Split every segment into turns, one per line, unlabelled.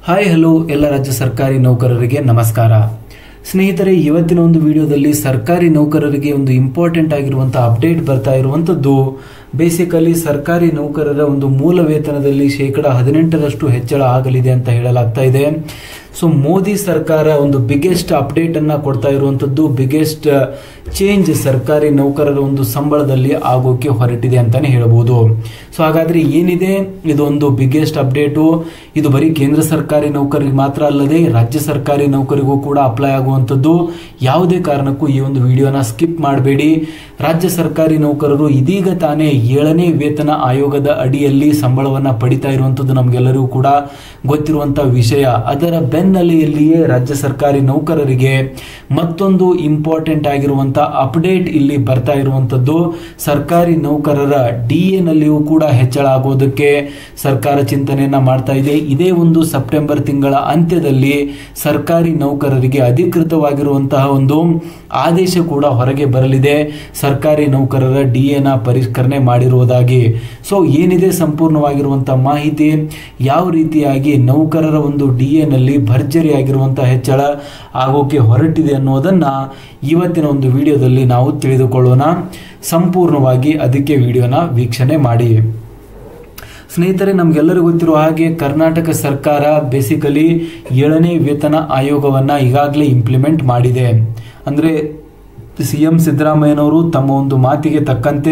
hi hello ಎಲ್ಲ ರಾಜ್ಯ ಸರ್ಕಾರಿ ನೌಕರರಿಗೆ ನಮಸ್ಕಾರ ಸ್ನೇಹಿತರೆ ಇವತ್ತಿನ ಒಂದು ವಿಡಿಯೋದಲ್ಲಿ ಸರ್ಕಾರಿ ನೌಕರರಿಗೆ ಒಂದು ಇಂಪಾರ್ಟೆಂಟ್ ಆಗಿರುವಂಥ ಅಪ್ಡೇಟ್ ಬರ್ತಾ ಇರುವಂಥದ್ದು ಬೇಸಿಕಲಿ ಸರ್ಕಾರಿ ನೌಕರರ ಒಂದು ಮೂಲ ವೇತನದಲ್ಲಿ ಶೇಕಡ ಹದಿನೆಂಟರಷ್ಟು ಹೆಚ್ಚಳ ಆಗಲಿದೆ ಅಂತ ಹೇಳಲಾಗ್ತಾ ಇದೆ ಸೊ ಮೋದಿ ಸರ್ಕಾರ ಒಂದು ಬಿಗ್ಗೆಸ್ಟ್ ಅಪ್ಡೇಟ್ ಅನ್ನ ಕೊಡ್ತಾ ಇರುವಂತದ್ದು ಬಿಗ್ಗೆಸ್ಟ್ ಚೇಂಜ್ ಸರ್ಕಾರಿ ನೌಕರರ ಒಂದು ಸಂಬಳದಲ್ಲಿ ಆಗೋಕೆ ಹೊರಟಿದೆ ಅಂತಾನೆ ಹೇಳಬಹುದು ಸೊ ಹಾಗಾದ್ರೆ ಏನಿದೆ ಇದು ಒಂದು ಬಿಗ್ಗೆಸ್ಟ್ ಅಪ್ಡೇಟು ಇದು ಬರೀ ಕೇಂದ್ರ ಸರ್ಕಾರಿ ನೌಕರರಿಗೆ ಮಾತ್ರ ಅಲ್ಲದೆ ರಾಜ್ಯ ಸರ್ಕಾರಿ ನೌಕರಿಗೂ ಕೂಡ ಅಪ್ಲೈ ಆಗುವಂಥದ್ದು ಯಾವುದೇ ಕಾರಣಕ್ಕೂ ಈ ಒಂದು ವಿಡಿಯೋನ ಸ್ಕಿಪ್ ಮಾಡಬೇಡಿ ರಾಜ್ಯ ಸರ್ಕಾರಿ ನೌಕರರು ಇದೀಗ ತಾನೇ ಏಳನೇ ವೇತನ ಆಯೋಗದ ಅಡಿಯಲ್ಲಿ ಸಂಬಳವನ್ನ ಪಡಿತಾ ಇರುವಂತದ್ದು ನಮಗೆಲ್ಲರಿಗೂ ಕೂಡ ಗೊತ್ತಿರುವಂತಹ ವಿಷಯ ಅದರ ಬೆನ್ನಲೆಯಲ್ಲಿಯೇ ರಾಜ್ಯ ಸರ್ಕಾರಿ ನೌಕರರಿಗೆ ಮತ್ತೊಂದು ಇಂಪಾರ್ಟೆಂಟ್ ಆಗಿರುವಂತ ಅಪ್ಡೇಟ್ ಇಲ್ಲಿ ಬರ್ತಾ ಇರುವಂತದ್ದು ಸರ್ಕಾರಿ ನೌಕರರ ಡಿ ಎ ನಲ್ಲಿಯೂ ಕೂಡ ಹೆಚ್ಚಳ ಆಗೋದಕ್ಕೆ ಸರ್ಕಾರ ಚಿಂತನೆಯನ್ನ ಮಾಡ್ತಾ ಇದೆ ಇದೇ ಒಂದು ಸೆಪ್ಟೆಂಬರ್ ತಿಂಗಳ ಅಂತ್ಯದಲ್ಲಿ ಸರ್ಕಾರಿ ನೌಕರರಿಗೆ ಅಧಿಕೃತವಾಗಿರುವಂತಹ ಒಂದು ಆದೇಶ ಕೂಡ ಹೊರಗೆ ಬರಲಿದೆ ಸರ್ಕಾರಿ ನೌಕರರ ಡಿ ಎನ ಪರಿಷ್ಕರಣೆ ಮಾಡಿರುವುದಾಗಿ ಸೊ ಏನಿದೆ ಸಂಪೂರ್ಣವಾಗಿರುವಂತಹ ಮಾಹಿತಿ ಯಾವ ರೀತಿಯಾಗಿ ನೌಕರರ ಒಂದು ಡಿ ಎ ನಲ್ಲಿ ಭರ್ಜರಿಯಾಗಿರುವಂತಹ ಹೆಚ್ಚಳ ಆಗೋಕೆ ಹೊರಟಿದೆ ಅನ್ನೋದನ್ನ ಇವತ್ತಿನ ಒಂದು ವಿಡಿಯೋದಲ್ಲಿ ನಾವು ತಿಳಿದುಕೊಳ್ಳೋಣ ಸಂಪೂರ್ಣವಾಗಿ ಅದಕ್ಕೆ ವಿಡಿಯೋನ ವೀಕ್ಷಣೆ ಮಾಡಿ ಸ್ನೇಹಿತರೆ ನಮಗೆಲ್ಲರಿಗೂ ಗೊತ್ತಿರುವ ಹಾಗೆ ಕರ್ನಾಟಕ ಸರ್ಕಾರ ಬೇಸಿಕಲಿ ಏಳನೇ ವೇತನ ಆಯೋಗವನ್ನ ಈಗಾಗಲೇ ಇಂಪ್ಲಿಮೆಂಟ್ ಮಾಡಿದೆ ಅಂದ್ರೆ ಸಿ ಎಂ ಸಿದ್ದರಾಮಯ್ಯನವರು ತಮ್ಮ ಒಂದು ಮಾತಿಗೆ ತಕ್ಕಂತೆ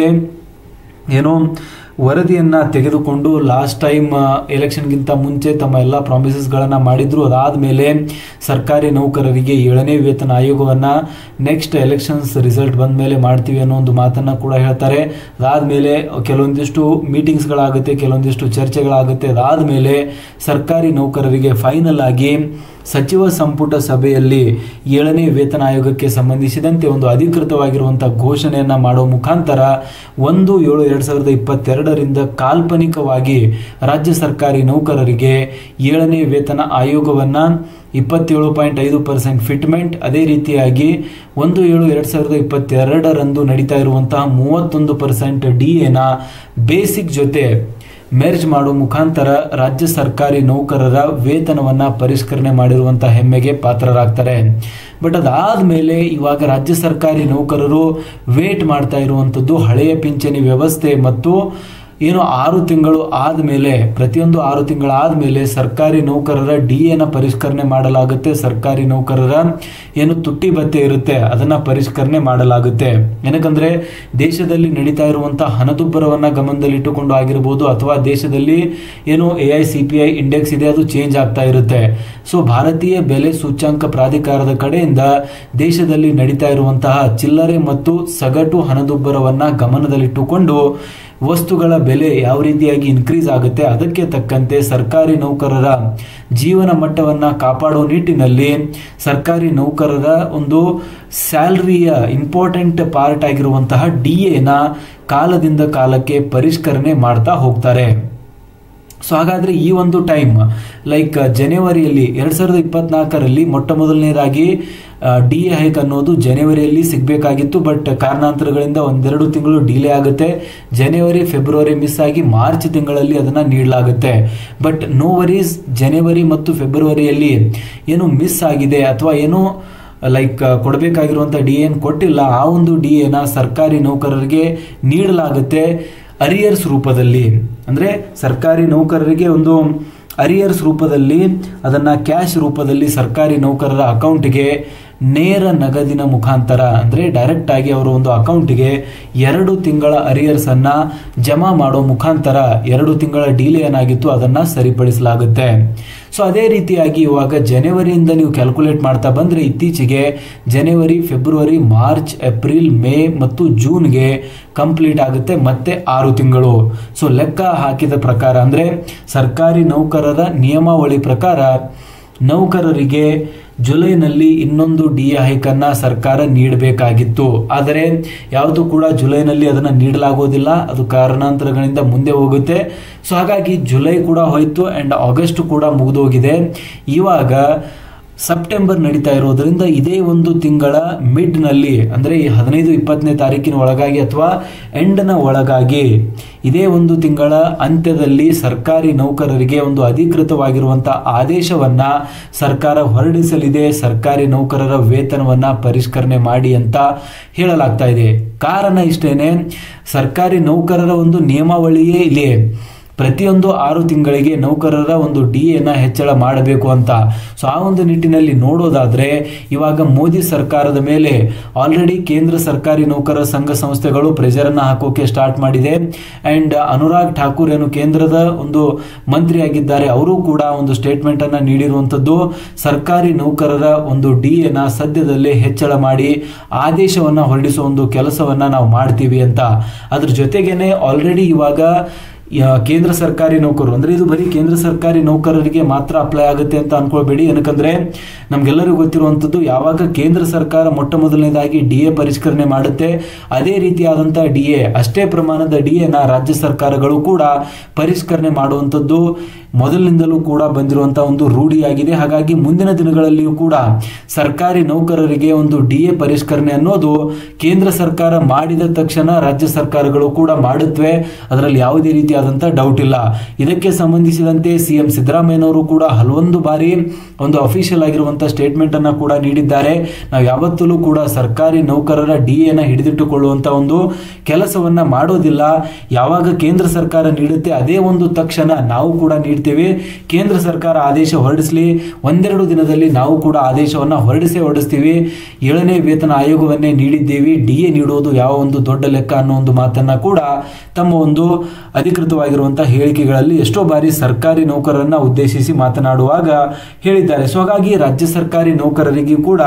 ಏನೋ ವರದಿಯನ್ನ ತೆಗೆದುಕೊಂಡು ಲಾಸ್ಟ್ ಟೈಮ್ ಎಲೆಕ್ಷನ್ಗಿಂತ ಮುಂಚೆ ತಮ್ಮ ಎಲ್ಲ ಪ್ರಾಮಿಸಸ್ಗಳನ್ನು ಮಾಡಿದ್ರು ಅದಾದಮೇಲೆ ಸರ್ಕಾರಿ ನೌಕರರಿಗೆ ಏಳನೇ ವೇತನ ಆಯೋಗವನ್ನ ನೆಕ್ಸ್ಟ್ ಎಲೆಕ್ಷನ್ಸ್ ರಿಸಲ್ಟ್ ಬಂದ ಮೇಲೆ ಮಾಡ್ತೀವಿ ಅನ್ನೋ ಒಂದು ಮಾತನ್ನ ಕೂಡ ಹೇಳ್ತಾರೆ ಅದಾದಮೇಲೆ ಕೆಲವೊಂದಿಷ್ಟು ಮೀಟಿಂಗ್ಸ್ಗಳಾಗುತ್ತೆ ಕೆಲವೊಂದಿಷ್ಟು ಚರ್ಚೆಗಳಾಗುತ್ತೆ ಅದಾದಮೇಲೆ ಸರ್ಕಾರಿ ನೌಕರರಿಗೆ ಫೈನಲ್ ಆಗಿ ಸಚಿವ ಸಂಪುಟ ಸಭೆಯಲ್ಲಿ ಏಳನೇ ವೇತನ ಆಯೋಗಕ್ಕೆ ಸಂಬಂಧಿಸಿದಂತೆ ಒಂದು ಅಧಿಕೃತವಾಗಿರುವಂತಹ ಘೋಷಣೆಯನ್ನ ಮಾಡೋ ಮುಖಾಂತರ ಒಂದು ಏಳು ಎರಡ್ ಸಾವಿರದ ಇಪ್ಪತ್ತೆರಡರಿಂದ ಕಾಲ್ಪನಿಕವಾಗಿ ರಾಜ್ಯ ಸರ್ಕಾರಿ ನೌಕರರಿಗೆ ಏಳನೇ ವೇತನ ಆಯೋಗವನ್ನ ಇಪ್ಪತ್ತೇಳು ಪಾಯಿಂಟ್ ಐದು ಪರ್ಸೆಂಟ್ ಫಿಟ್ಮೆಂಟ್ ಅದೇ ರೀತಿಯಾಗಿ ಒಂದು ಏಳು ಎರಡ್ ಸಾವಿರದ ಇಪ್ಪತ್ತೆರಡರಂದು ನಡೀತಾ ಇರುವಂತಹ ಮೂವತ್ತೊಂದು ಪರ್ಸೆಂಟ್ ಡಿ ಎನ ಬೇಸಿಕ್ ಜೊತೆ ಮೆರ್ಜ್ ಮಾಡುವ ಮುಖಾಂತರ ರಾಜ್ಯ ಸರ್ಕಾರಿ ನೌಕರರ ವೇತನವನ್ನ ಪರಿಷ್ಕರಣೆ ಮಾಡಿರುವಂತಹ ಹೆಮ್ಮೆಗೆ ಪಾತ್ರರಾಗ್ತಾರೆ ಬಟ್ ಅದಾದ್ಮೇಲೆ ಇವಾಗ ರಾಜ್ಯ ಸರ್ಕಾರಿ ನೌಕರರು ವೇಟ್ ಮಾಡ್ತಾ ಇರುವಂತದ್ದು ಹಳೆಯ ಪಿಂಚಣಿ ವ್ಯವಸ್ಥೆ ಮತ್ತು ಏನು ಆರು ತಿಂಗಳು ಆದಮೇಲೆ ಪ್ರತಿಯೊಂದು ಆರು ತಿಂಗಳ ಆದಮೇಲೆ ಸರ್ಕಾರಿ ನೌಕರರ ಡಿ ಎನ ಪರಿಷ್ಕರಣೆ ಮಾಡಲಾಗುತ್ತೆ ಸರ್ಕಾರಿ ನೌಕರರ ಏನು ತುಟ್ಟಿ ಭತ್ಯೆ ಇರುತ್ತೆ ಅದನ್ನ ಪರಿಷ್ಕರಣೆ ಮಾಡಲಾಗುತ್ತೆ ಏನಕ್ಕಂದ್ರೆ ದೇಶದಲ್ಲಿ ನಡೀತಾ ಇರುವಂತಹ ಹಣದುಬ್ಬರವನ್ನ ಗಮನದಲ್ಲಿಟ್ಟುಕೊಂಡು ಆಗಿರ್ಬೋದು ಅಥವಾ ದೇಶದಲ್ಲಿ ಏನು A I C P I index ಇದೆ ಅದು ಚೇಂಜ್ ಆಗ್ತಾ ಇರುತ್ತೆ ಸೊ ಭಾರತೀಯ ಬೆಲೆ ಸೂಚ್ಯಾಂಕ ಪ್ರಾಧಿಕಾರದ ಕಡೆಯಿಂದ ದೇಶದಲ್ಲಿ ನಡೀತಾ ಇರುವಂತಹ ಚಿಲ್ಲರೆ ಮತ್ತು ಸಗಟು ಹಣದುಬ್ಬರವನ್ನ ಗಮನದಲ್ಲಿಟ್ಟುಕೊಂಡು ವಸ್ತುಗಳ ಬೆಲೆ ಯಾವ ರೀತಿಯಾಗಿ ಇನ್ಕ್ರೀಸ್ ಆಗುತ್ತೆ ಅದಕ್ಕೆ ತಕ್ಕಂತೆ ಸರ್ಕಾರಿ ನೌಕರರ ಜೀವನ ಮಟ್ಟವನ್ನ ಕಾಪಾಡೋ ನಿಟ್ಟಿನಲ್ಲಿ ಸರ್ಕಾರಿ ನೌಕರರ ಒಂದು ಸ್ಯಾಲ್ರಿಯ ಇಂಪಾರ್ಟೆಂಟ್ ಪಾರ್ಟ್ ಆಗಿರುವಂತಹ ಡಿ ಎನ ಕಾಲದಿಂದ ಕಾಲಕ್ಕೆ ಪರಿಷ್ಕರಣೆ ಮಾಡ್ತಾ ಹೋಗ್ತಾರೆ ಸೊ ಹಾಗಾದ್ರೆ ಈ ಒಂದು ಟೈಮ್ ಲೈಕ್ ಜನವರಿಯಲ್ಲಿ ಎರಡ್ ಸಾವಿರದ ಇಪ್ಪತ್ನಾಲ್ಕರಲ್ಲಿ ಮೊಟ್ಟ ಮೊದಲನೇದಾಗಿ ಡಿ ಎ ಹೈಕ್ ಅನ್ನೋದು ಜನವರಿಯಲ್ಲಿ ಸಿಗಬೇಕಾಗಿತ್ತು ಬಟ್ ಕಾರಣಾಂತರಗಳಿಂದ ಒಂದೆರಡು ತಿಂಗಳು ಡಿಲೇ ಆಗುತ್ತೆ ಜನವರಿ ಫೆಬ್ರವರಿ ಮಿಸ್ ಆಗಿ ಮಾರ್ಚ್ ತಿಂಗಳಲ್ಲಿ ಅದನ್ನ ನೀಡಲಾಗುತ್ತೆ ಬಟ್ ನೋ ವರೀಸ್ ಜನವರಿ ಮತ್ತು ಫೆಬ್ರವರಿಯಲ್ಲಿ ಏನು ಮಿಸ್ ಆಗಿದೆ ಅಥವಾ ಏನು ಲೈಕ್ ಕೊಡಬೇಕಾಗಿರುವಂಥ ಡಿ ಎನ್ ಕೊಟ್ಟಿಲ್ಲ ಆ ಒಂದು ಡಿ ಎನ ಸರ್ಕಾರಿ ನೌಕರರಿಗೆ ನೀಡಲಾಗುತ್ತೆ ಅರಿಯರ್ಸ್ ರೂಪದಲ್ಲಿ ಅಂದ್ರೆ ಸರ್ಕಾರಿ ನೌಕರರಿಗೆ ಒಂದು ಅರಿಯರ್ಸ್ ರೂಪದಲ್ಲಿ ಅದನ್ನ ಕ್ಯಾಶ್ ರೂಪದಲ್ಲಿ ಸರ್ಕಾರಿ ನೌಕರರ ಅಕೌಂಟ್ಗೆ ನೇರ ನಗದಿನ ಮುಖಾಂತರ ಅಂದ್ರೆ ಡೈರೆಕ್ಟ್ ಆಗಿ ಅವರ ಒಂದು ಅಕೌಂಟ್ಗೆ ಎರಡು ತಿಂಗಳ ಅರಿಯರ್ಸ್ ಅನ್ನ ಜಮಾ ಮಾಡೋ ಮುಖಾಂತರ ಎರಡು ತಿಂಗಳ ಡಿಲೇ ಏನಾಗಿತ್ತು ಅದನ್ನ ಸರಿಪಡಿಸಲಾಗುತ್ತೆ ಸೊ ಅದೇ ರೀತಿಯಾಗಿ ಇವಾಗ ಜನವರಿಯಿಂದ ನೀವು ಕ್ಯಾಲ್ಕುಲೇಟ್ ಮಾಡ್ತಾ ಬಂದ್ರೆ ಇತ್ತೀಚೆಗೆ ಜನವರಿ ಫೆಬ್ರವರಿ ಮಾರ್ಚ್ ಏಪ್ರಿಲ್ ಮೇ ಮತ್ತು ಜೂನ್ಗೆ ಕಂಪ್ಲೀಟ್ ಆಗುತ್ತೆ ಮತ್ತೆ ಆರು ತಿಂಗಳು ಸೊ ಲೆಕ್ಕ ಹಾಕಿದ ಪ್ರಕಾರ ಅಂದ್ರೆ ಸರ್ಕಾರಿ ನೌಕರರ ನಿಯಮಾವಳಿ ಪ್ರಕಾರ ನೌಕರರಿಗೆ ಜುಲೈನಲ್ಲಿ ಇನ್ನೊಂದು ಡಿ ಎ ಹೈಕನ್ನ ಸರ್ಕಾರ ನೀಡಬೇಕಾಗಿತ್ತು ಆದರೆ ಯಾವುದು ಕೂಡ ಜುಲೈನಲ್ಲಿ ಅದನ್ನು ನೀಡಲಾಗೋದಿಲ್ಲ ಅದು ಕಾರಣಾಂತರಗಳಿಂದ ಮುಂದೆ ಹೋಗುತ್ತೆ ಸೊ ಹಾಗಾಗಿ ಜುಲೈ ಕೂಡ ಹೋಯ್ತು ಅಂಡ್ ಆಗಸ್ಟ್ ಕೂಡ ಮುಗಿದೋಗಿದೆ ಇವಾಗ ಸೆಪ್ಟೆಂಬರ್ ನಡೀತಾ ಇರೋದ್ರಿಂದ ಇದೇ ಒಂದು ತಿಂಗಳ ಮಿಡ್ ನಲ್ಲಿ ಅಂದ್ರೆ ಈ ಹದಿನೈದು ಇಪ್ಪತ್ತನೇ ತಾರೀಕಿನ ಒಳಗಾಗಿ ಅಥವಾ ಎಂಡ್ನ ಒಳಗಾಗಿ ಇದೇ ಒಂದು ತಿಂಗಳ ಅಂತ್ಯದಲ್ಲಿ ಸರ್ಕಾರಿ ನೌಕರರಿಗೆ ಒಂದು ಅಧಿಕೃತವಾಗಿರುವಂತಹ ಆದೇಶವನ್ನ ಸರ್ಕಾರ ಹೊರಡಿಸಲಿದೆ ಸರ್ಕಾರಿ ನೌಕರರ ವೇತನವನ್ನ ಪರಿಷ್ಕರಣೆ ಮಾಡಿ ಅಂತ ಹೇಳಲಾಗ್ತಾ ಇದೆ ಕಾರಣ ಇಷ್ಟೇನೆ ಸರ್ಕಾರಿ ನೌಕರರ ಒಂದು ನಿಯಮಾವಳಿಯೇ ಇಲ್ಲಿ ಪ್ರತಿಯೊಂದು ಆರು ತಿಂಗಳಿಗೆ ನೌಕರರ ಒಂದು ಡಿ ಎನ ಹೆಚ್ಚಳ ಮಾಡಬೇಕು ಅಂತ ಸೊ ಆ ಒಂದು ನಿಟ್ಟಿನಲ್ಲಿ ನೋಡೋದಾದ್ರೆ ಇವಾಗ ಮೋದಿ ಸರ್ಕಾರದ ಮೇಲೆ ಆಲ್ರೆಡಿ ಕೇಂದ್ರ ಸರ್ಕಾರಿ ನೌಕರರ ಸಂಘ ಸಂಸ್ಥೆಗಳು ಪ್ರೆಷರ್ ಅನ್ನ ಹಾಕೋಕೆ ಸ್ಟಾರ್ಟ್ ಮಾಡಿದೆ ಅಂಡ್ ಅನುರಾಗ್ ಠಾಕೂರ್ ಏನು ಕೇಂದ್ರದ ಒಂದು ಮಂತ್ರಿಯಾಗಿದ್ದಾರೆ ಅವರು ಕೂಡ ಒಂದು ಸ್ಟೇಟ್ಮೆಂಟ್ ಅನ್ನ ನೀಡಿರುವಂತದ್ದು ಸರ್ಕಾರಿ ನೌಕರರ ಒಂದು ಡಿ ಎನ ಸದ್ಯದಲ್ಲೇ ಹೆಚ್ಚಳ ಮಾಡಿ ಆದೇಶವನ್ನ ಹೊರಡಿಸುವ ಒಂದು ಕೆಲಸವನ್ನ ನಾವು ಮಾಡ್ತೀವಿ ಅಂತ ಅದ್ರ ಜೊತೆಗೇನೆ ಆಲ್ರೆಡಿ ಇವಾಗ ಯಾ- ಕೇಂದ್ರ ಸರ್ಕಾರಿ ನೌಕರರು ಅಂದ್ರೆ ಇದು ಬರೀ ಕೇಂದ್ರ ಸರ್ಕಾರಿ ನೌಕರರಿಗೆ ಮಾತ್ರ ಅಪ್ಲೈ ಆಗುತ್ತೆ ಅಂತ ಅನ್ಕೊಳ್ಬೇಡಿ ಏನಕ್ಕಂದ್ರೆ ನಮ್ಗೆಲ್ಲರಿಗೂ ಗೊತ್ತಿರುವಂತದ್ದು ಯಾವಾಗ ಕೇಂದ್ರ ಸರ್ಕಾರ ಮೊಟ್ಟ ಮೊದಲನೇದಾಗಿ ಡಿ ಎ ಪರಿಷ್ಕರಣೆ ಮಾಡುತ್ತೆ ಅದೇ ರೀತಿಯಾದಂತಹ ಡಿ ಎ ಅಷ್ಟೇ ಪ್ರಮಾಣದ ಡಿ ಎನ ರಾಜ್ಯ ಸರ್ಕಾರಗಳು ಕೂಡ ಪರಿಷ್ಕರಣೆ ಮಾಡುವಂತದ್ದು ಮೊದಲಿನಿಂದಲೂ ಕೂಡ ಬಂದಿರುವಂತಹ ಒಂದು ರೂಢಿಯಾಗಿದೆ ಹಾಗಾಗಿ ಮುಂದಿನ ದಿನಗಳಲ್ಲಿಯೂ ಕೂಡ ಸರ್ಕಾರಿ ನೌಕರರಿಗೆ ಒಂದು ಡಿ ಎ ಪರಿಷ್ಕರಣೆ ಅನ್ನೋದು ಕೇಂದ್ರ ಸರ್ಕಾರ ಮಾಡಿದ ತಕ್ಷಣ ರಾಜ್ಯ ಸರ್ಕಾರಗಳು ಕೂಡ ಮಾಡುತ್ತವೆ ಅದರಲ್ಲಿ ಯಾವುದೇ ರೀತಿಯಾದಂತಹ ಡೌಟ್ ಇಲ್ಲ ಇದಕ್ಕೆ ಸಂಬಂಧಿಸಿದಂತೆ ಸಿಎಂ ಸಿದ್ದರಾಮಯ್ಯನವರು ಕೂಡ ಹಲವೊಂದು ಬಾರಿ ಒಂದು ಅಫಿಷಿಯಲ್ ಆಗಿರುವಂತಹ ಸ್ಟೇಟ್ಮೆಂಟ್ ಅನ್ನ ಕೂಡ ನೀಡಿದ್ದಾರೆ ನಾವು ಯಾವತ್ತಲೂ ಕೂಡ ಸರ್ಕಾರಿ ನೌಕರರ ಡಿ ಎನ ಹಿಡಿದಿಟ್ಟುಕೊಳ್ಳುವಂತ ಒಂದು ಕೆಲಸವನ್ನ ಮಾಡೋದಿಲ್ಲ ಯಾವಾಗ ಕೇಂದ್ರ ಸರ್ಕಾರ ನೀಡುತ್ತೆ ಅದೇ ಒಂದು ತಕ್ಷಣ ನಾವು ಕೂಡ ನೀಡ್ತೇವೆ ಕೇಂದ್ರ ಸರ್ಕಾರ ಆದೇಶ ಹೊರಡಿಸಲಿ ಒಂದೆರಡು ದಿನದಲ್ಲಿ ನಾವು ಕೂಡ ಆದೇಶವನ್ನ ಹೊರಡಿಸೇ ಹೊರಡಿಸ್ತೀವಿ ಏಳನೇ ವೇತನ ಆಯೋಗವನ್ನೇ ನೀಡಿದ್ದೇವೆ ಡಿ ಎ ನೀಡುವುದು ಯಾವ ಒಂದು ದೊಡ್ಡ ಲೆಕ್ಕ ಅನ್ನೋ ಒಂದು ಮಾತನ್ನ ಕೂಡ ತಮ್ಮ ಒಂದು ಅಧಿಕೃತವಾಗಿರುವಂತಹ ಹೇಳಿಕೆಗಳಲ್ಲಿ ಎಷ್ಟೋ ಬಾರಿ ಸರ್ಕಾರಿ ನೌಕರರನ್ನ ಉದ್ದೇಶಿಸಿ ಮಾತನಾಡುವಾಗ ಹೇಳಿದ್ದಾರೆ ಸೊ ಹಾಗಾಗಿ ರಾಜ್ಯ ಸರ್ಕಾರಿ ನೌಕರರಿಗೂ ಕೂಡ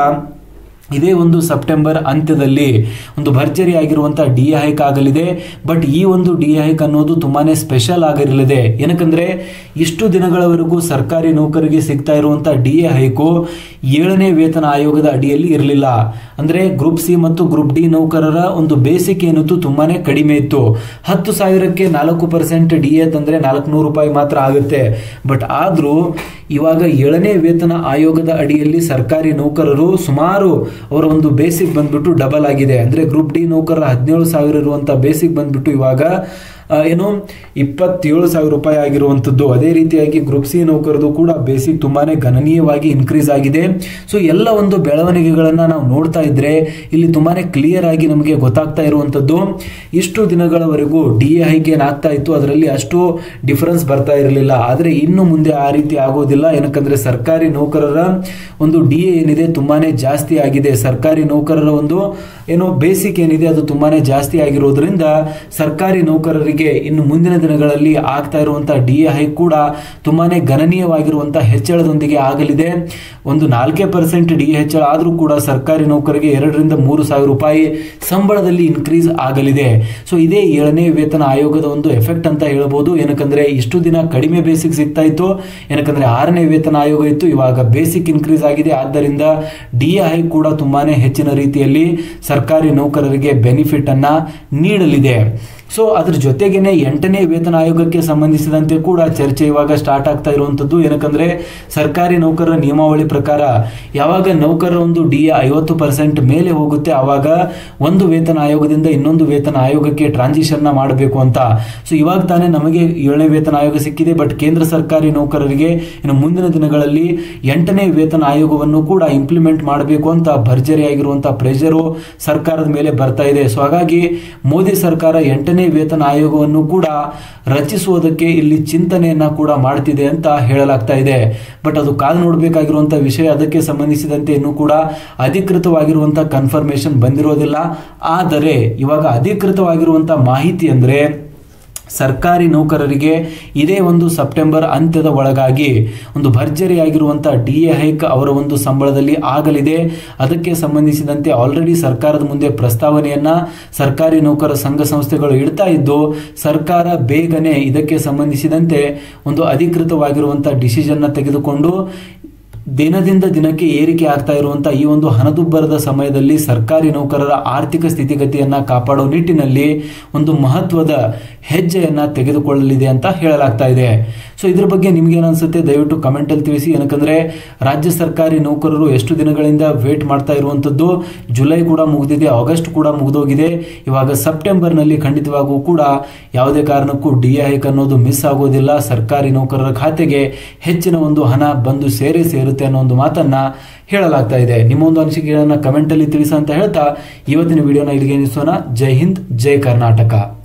ಇದೇ ಒಂದು ಸೆಪ್ಟೆಂಬರ್ ಅಂತ್ಯದಲ್ಲಿ ಒಂದು ಭರ್ಜರಿ ಆಗಿರುವಂತಹ ಡಿ ಎ ಹೈಕ್ ಆಗಲಿದೆ ಬಟ್ ಈ ಒಂದು ಡಿ ಎ ಹೈಕ್ ಅನ್ನೋದು ತುಂಬಾನೇ ಸ್ಪೆಷಲ್ ಆಗಿರಲಿದೆ ಏನಕ್ಕಂದ್ರೆ ಇಷ್ಟು ದಿನಗಳವರೆಗೂ ಸರ್ಕಾರಿ ನೌಕರಿಗೆ ಸಿಗ್ತಾ ಇರುವಂತಹ ಡಿ ಎ ಹೈಕು ಏಳನೇ ವೇತನ ಆಯೋಗದ ಅಡಿಯಲ್ಲಿ ಇರಲಿಲ್ಲ ಅಂದ್ರೆ ಗ್ರೂಪ್ ಸಿ ಮತ್ತು ಗ್ರೂಪ್ ಡಿ ನೌಕರರ ಒಂದು ಬೇಸಿಕ್ ಏನಿತ್ತು ತುಂಬಾನೇ ಕಡಿಮೆ ಇತ್ತು ಹತ್ತು ಸಾವಿರಕ್ಕೆ ನಾಲ್ಕು ಪರ್ಸೆಂಟ್ ಡಿ ಎ ತಂದ್ರೆ ನಾಲ್ಕುನೂರು ರೂಪಾಯಿ ಮಾತ್ರ ಆಗುತ್ತೆ ಬಟ್ ಆದ್ರೂ ಇವಾಗ ಏಳನೇ ವೇತನ ಆಯೋಗದ ಅಡಿಯಲ್ಲಿ ಸರ್ಕಾರಿ ನೌಕರರು ಸುಮಾರು ಅವರ ಒಂದು ಬೇಸಿಕ್ ಬಂದ್ಬಿಟ್ಟು ಡಬಲ್ ಆಗಿದೆ ಅಂದ್ರೆ ಗ್ರೂಪ್ ಡಿ ನೌಕರರ ಹದಿನೇಳು ಸಾವಿರ ಇರುವಂತ ಬೇಸಿಕ್ ಬಂದ್ಬಿಟ್ಟು ಇವಾಗ ಆ, ಏನು ಇಪ್ಪತ್ತೇಳು ಸಾವಿರ ರೂಪಾಯಿ ಆಗಿರುವಂಥದ್ದು ಅದೇ ರೀತಿಯಾಗಿ ಗ್ರೂಪ್ ಸಿ ನೌಕರದು ಕೂಡ ಬೇಸಿಕ್ ತುಂಬಾನೇ ಗಣನೀಯವಾಗಿ ಇನ್ಕ್ರೀಸ್ ಆಗಿದೆ ಸೊ ಎಲ್ಲ ಒಂದು ಬೆಳವಣಿಗೆಗಳನ್ನ ನಾವು ನೋಡ್ತಾ ಇದ್ರೆ ಇಲ್ಲಿ ತುಂಬಾನೇ ಕ್ಲಿಯರ್ ಆಗಿ ನಮಗೆ ಗೊತ್ತಾಗ್ತಾ ಇರುವಂತದ್ದು ಇಷ್ಟು ದಿನಗಳವರೆಗೂ ಡಿ ಎ ಹೈಕ್ ಏನಾಗ್ತಾ ಇತ್ತು ಅದರಲ್ಲಿ ಅಷ್ಟು ಡಿಫರೆನ್ಸ್ ಬರ್ತಾ ಇರಲಿಲ್ಲ ಆದ್ರೆ ಇನ್ನು ಮುಂದೆ ಆ ರೀತಿ ಆಗೋದಿಲ್ಲ ಏನಕ್ಕಂದ್ರೆ ಸರ್ಕಾರಿ ನೌಕರರ ಒಂದು ಡಿ ಎ ಏನಿದೆ ತುಂಬಾನೇ ಜಾಸ್ತಿ ಆಗಿದೆ ಸರ್ಕಾರಿ ನೌಕರರ ಒಂದು ಏನು ಬೇಸಿಕ್ ಏನಿದೆ ಅದು ತುಂಬಾನೇ ಜಾಸ್ತಿ ಆಗಿರೋದ್ರಿಂದ ಸರ್ಕಾರಿ ನೌಕರರಿಗೆ ಇನ್ನು ಮುಂದಿನ ದಿನಗಳಲ್ಲಿ ಆಗ್ತಾ ಇರುವಂತಹ ಡಿ ಎ ಹೈಕ್ ಕೂಡ ತುಂಬಾನೇ ಗಣನೀಯವಾಗಿರುವಂತಹ ಹೆಚ್ಚಳದೊಂದಿಗೆ ಆಗಲಿದೆ ಒಂದು ನಾಲ್ಕೇ ಪರ್ಸೆಂಟ್ ಡಿ ಎ ಹೆಚ್ಚಳ ಆದ್ರೂ ಕೂಡ ಸರ್ಕಾರಿ ನೌಕರಿಗೆ ಎರಡರಿಂದ ಮೂರು ಸಾವಿರ ರೂಪಾಯಿ ಸಂಬಳದಲ್ಲಿ ಇನ್ಕ್ರೀಸ್ ಆಗಲಿದೆ ಸೊ ಇದೇ ಏಳನೇ ವೇತನ ಆಯೋಗದ ಒಂದು ಎಫೆಕ್ಟ್ ಅಂತ ಹೇಳ್ಬೋದು ಏನಕ್ಕಂದ್ರೆ ಇಷ್ಟು ದಿನ ಕಡಿಮೆ ಬೇಸಿಕ್ ಸಿಗ್ತಾ ಇತ್ತು ಏನಕ್ಕಂದ್ರೆ ಆರನೇ ವೇತನ ಆಯೋಗ ಇತ್ತು ಇವಾಗ ಬೇಸಿಕ್ ಇನ್ಕ್ರೀಸ್ ಆಗಿದೆ ಆದ್ದರಿಂದ ಡಿ ಎ ಹೈಕ್ ಕೂಡ ತುಂಬಾನೇ ಹೆಚ್ಚಿನ ರೀತಿಯಲ್ಲಿ ಸರ್ಕಾರಿ ನೌಕರರಿಗೆ ಬೆನಿಫಿಟ್ ಅನ್ನ ನೀಡಲಿದೆ ಸೊ ಅದ್ರ ಜೊತೆಗೇನೆ ಎಂಟನೇ ವೇತನ ಆಯೋಗಕ್ಕೆ ಸಂಬಂಧಿಸಿದಂತೆ ಕೂಡ ಚರ್ಚೆ ಇವಾಗ ಸ್ಟಾರ್ಟ್ ಆಗ್ತಾ ಇರುವಂತದ್ದು ಏನಕ್ಕಂದ್ರೆ ಸರ್ಕಾರಿ ನೌಕರರ ನಿಯಮಾವಳಿ ಪ್ರಕಾರ ಯಾವಾಗ ನೌಕರರ ಒಂದು ಡಿ ಎ ಐವತ್ತು ಪರ್ಸೆಂಟ್ ಮೇಲೆ ಹೋಗುತ್ತೆ ಆವಾಗ ಒಂದು ವೇತನ ಆಯೋಗದಿಂದ ಇನ್ನೊಂದು ವೇತನ ಆಯೋಗಕ್ಕೆ ಟ್ರಾನ್ಸಿಷನ್ ನ ಮಾಡಬೇಕು ಅಂತ ಸೊ ಇವಾಗ ತಾನೇ ನಮಗೆ ಏಳನೇ ವೇತನ ಆಯೋಗ ಸಿಕ್ಕಿದೆ ಬಟ್ ಕೇಂದ್ರ ಸರ್ಕಾರಿ ನೌಕರರಿಗೆ ಇನ್ನು ಮುಂದಿನ ದಿನಗಳಲ್ಲಿ ಎಂಟನೇ ವೇತನ ಆಯೋಗವನ್ನು ಕೂಡ ಇಂಪ್ಲಿಮೆಂಟ್ ಮಾಡಬೇಕು ಅಂತ ಭರ್ಜರಿಯಾಗಿರುವಂತಹ ಪ್ರೆಷರು ಸರ್ಕಾರದ ಮೇಲೆ ಬರ್ತಾ ಇದೆ ಸೊ ಹಾಗಾಗಿ ಮೋದಿ ಸರ್ಕಾರ ಎಂಟನೇ ವೇತನ ಆಯೋಗವನ್ನು ಕೂಡ ರಚಿಸುವುದಕ್ಕೆ ಇಲ್ಲಿ ಚಿಂತನೆಯನ್ನ ಕೂಡ ಮಾಡ್ತಿದೆ ಅಂತ ಹೇಳಲಾಗ್ತಾ ಇದೆ ಬಟ್ ಅದು ಕಾದು ನೋಡಬೇಕಾಗಿರುವಂತಹ ವಿಷಯ ಅದಕ್ಕೆ ಸಂಬಂಧಿಸಿದಂತೆ ಇನ್ನೂ ಕೂಡ ಅಧಿಕೃತವಾಗಿರುವಂತಹ ಕನ್ಫರ್ಮೇಶನ್ ಬಂದಿರೋದಿಲ್ಲ ಆದರೆ ಇವಾಗ ಅಧಿಕೃತವಾಗಿರುವಂತಹ ಮಾಹಿತಿ ಅಂದ್ರೆ ಸರ್ಕಾರಿ ನೌಕರರಿಗೆ ಇದೇ ಒಂದು ಸೆಪ್ಟೆಂಬರ್ ಅಂತ್ಯದ ಒಳಗಾಗಿ ಒಂದು ಭರ್ಜರಿಯಾಗಿರುವಂತಹ ಡಿ ಎ ಹೈಕ್ ಅವರ ಒಂದು ಸಂಬಳದಲ್ಲಿ ಆಗಲಿದೆ ಅದಕ್ಕೆ ಸಂಬಂಧಿಸಿದಂತೆ ಆಲ್ರೆಡಿ ಸರ್ಕಾರದ ಮುಂದೆ ಪ್ರಸ್ತಾವನೆಯನ್ನ ಸರ್ಕಾರಿ ನೌಕರ ಸಂಘ ಸಂಸ್ಥೆಗಳು ಇಡ್ತಾ ಇದ್ದು ಸರ್ಕಾರ ಬೇಗನೆ ಇದಕ್ಕೆ ಸಂಬಂಧಿಸಿದಂತೆ ಒಂದು ಅಧಿಕೃತವಾಗಿರುವಂತಹ ಡಿಸಿಷನ್ನ ತೆಗೆದುಕೊಂಡು ದಿನದಿಂದ ದಿನಕ್ಕೆ ಏರಿಕೆ ಆಗ್ತಾ ಇರುವಂತಹ ಈ ಒಂದು ಹಣದುಬ್ಬರದ ಸಮಯದಲ್ಲಿ ಸರ್ಕಾರಿ ನೌಕರರ ಆರ್ಥಿಕ ಸ್ಥಿತಿಗತಿಯನ್ನ ಕಾಪಾಡೋ ನಿಟ್ಟಿನಲ್ಲಿ ಒಂದು ಮಹತ್ವದ ಹೆಜ್ಜೆಯನ್ನ ತೆಗೆದುಕೊಳ್ಳಲಿದೆ ಅಂತ ಹೇಳಲಾಗ್ತಾ ಇದೆ ಸೊ ಇದ್ರ ಬಗ್ಗೆ ನಿಮ್ಗೆ ಅನ್ಸುತ್ತೆ ದಯವಿಟ್ಟು ಕಮೆಂಟ್ ಅಲ್ಲಿ ತಿಳಿಸಿ ಏನಕ್ಕಂದ್ರೆ ರಾಜ್ಯ ಸರ್ಕಾರಿ ನೌಕರರು ಎಷ್ಟು ದಿನಗಳಿಂದ ವೇಟ್ ಮಾಡ್ತಾ ಇರುವಂತದ್ದು ಜುಲೈ ಕೂಡ ಮುಗಿದಿದೆ ಆಗಸ್ಟ್ ಕೂಡ ಮುಗಿದೋಗಿದೆ ಇವಾಗ ಸೆಪ್ಟೆಂಬರ್ ನಲ್ಲಿ ಖಂಡಿತವಾಗೂ ಕೂಡ ಯಾವುದೇ ಕಾರಣಕ್ಕೂ ಡಿ ಎ ಹೈಕ್ ಅನ್ನೋದು ಮಿಸ್ ಆಗೋದಿಲ್ಲ ಸರ್ಕಾರಿ ನೌಕರರ ಖಾತೆಗೆ ಹೆಚ್ಚಿನ ಒಂದು ಹಣ ಬಂದು ಸೇರೇ ಸೇರುತ್ತೆ ಅನ್ನೋ ಒಂದು ಮಾತನ್ನ ಹೇಳಲಾಗ್ತಾ ಇದೆ ನಿಮ್ಮ ಒಂದು ಅನಿಸಿಕೆಗಳನ್ನ ಕಮೆಂಟ್ ಅಲ್ಲಿ ತಿಳಿಸ ಅಂತ ಹೇಳ್ತಾ ಇವತ್ತಿನ ವಿಡಿಯೋನ ಇಲ್ಲಿಗೆ ನಿಲ್ಲಿಸೋಣ ಜೈ ಹಿಂದ್ ಜೈ ಕರ್ನಾಟಕ